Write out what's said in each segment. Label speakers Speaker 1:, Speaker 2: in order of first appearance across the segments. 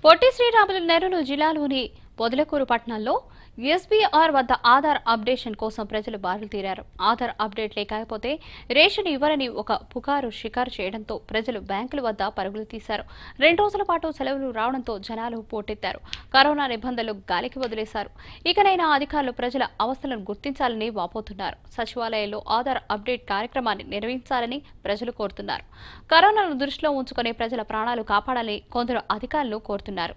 Speaker 1: పొట్టి శ్రీరాములు నెరూరు జిల్లాలోని పొదలకూరు పట్టణంలో ఎస్బీఆర్ వద్ద ఆధార్ అప్డేషన్ కోసం ప్రజలు బారులు తీరారు ఆధార్ అప్డేట్ లేకపోతే రేషన్ ఇవ్వరని ఒక పుకారు షికారు చేయడంతో ప్రజలు బ్యాంకుల వద్ద పరుగులు తీశారు రెండు రోజుల పాటు సెలవులు రావడంతో జనాలు పోటెత్తారు కరోనా నిబంధనలు గాలికి వదిలేశారు ఇకనైనా అధికారులు ప్రజల అవస్థలను గుర్తించాలని వాపోతున్నారు సచివాలయంలో ఆధార్ అప్డేట్ కార్యక్రమాన్ని నిర్వహించాలని ప్రజలు కోరుతున్నారు కరోనాను దృష్టిలో ఉంచుకుని ప్రజల ప్రాణాలు కాపాడాలని కొందరు అధికారులు కోరుతున్నారు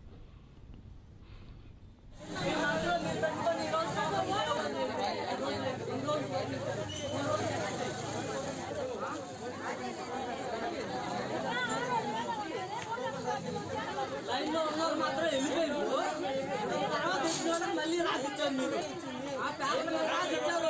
Speaker 2: లైన్లో ఉన్నవారు మాత్రం వెళ్ళిపోయారు తర్వాత వచ్చిన వాళ్ళకి మళ్ళీ రాసిచ్చారు మీరు ఆ పేపర్ రాసిచ్చారు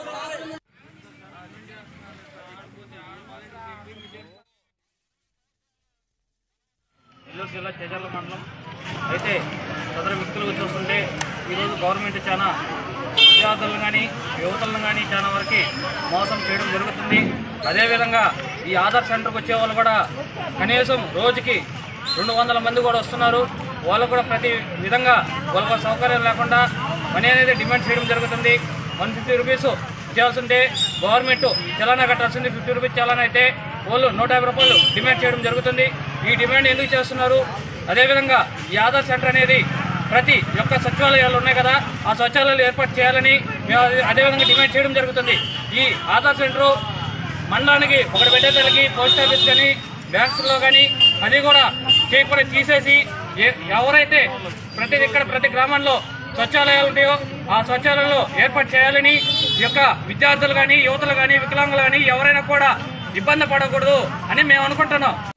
Speaker 3: నెల్లూరు జిల్లా చేజర్ల మండలం అయితే సదరు వ్యక్తులు చూస్తుంటే ఈరోజు గవర్నమెంట్ చాలా విద్యార్థులను కానీ యువతలను కానీ చాలా వరకు మోసం చేయడం జరుగుతుంది అదేవిధంగా ఈ ఆధార్ సెంటర్కి వచ్చే వాళ్ళు కూడా కనీసం రోజుకి రెండు వందల మంది కూడా వస్తున్నారు వాళ్ళు కూడా ప్రతి విధంగా వాళ్ళకు సౌకర్యం లేకుండా మనీ అనేది డిమాండ్ చేయడం జరుగుతుంది వన్ ఫిఫ్టీ రూపీస్ ఇచ్చాల్సి ఉంటే గవర్నమెంట్ చలానా కట్టాల్సింది ఫిఫ్టీ రూపీస్ చలానా అయితే వాళ్ళు నూట యాభై రూపాయలు డిమాండ్ చేయడం జరుగుతుంది ఈ డిమాండ్ ఎందుకు చేస్తున్నారు అదేవిధంగా ఈ ఆధార్ సెంటర్ అనేది ప్రతి ఒక్క సచివాలయాలు ఉన్నాయి కదా ఆ సచివాలయాలు ఏర్పాటు చేయాలని మేము అదే- అదేవిధంగా డిమాండ్ చేయడం జరుగుతుంది ఈ ఆధార్ సెంటరు మండలానికి ఒకటి పెట్టేదానికి పోస్ట్ ఆఫీస్ కానీ బ్యాంక్స్లో కానీ అది కూడా చేయకుండా తీసేసి ఏ- ఎవరైతే ప్రతి ఇక్కడ ప్రతి గ్రామంలో స్వచ్ఛాలయాలు ఉంటాయో ఆ స్వచ్ఛాలయంలో ఏర్పాటు చేయాలని ఈ యొక్క విద్యార్థులు కానీ యువతలు కానీ వికలాంగులు కానీ ఎవరైనా కూడా ఇబ్బంది పడకూడదు అని మేము అనుకుంటున్నాం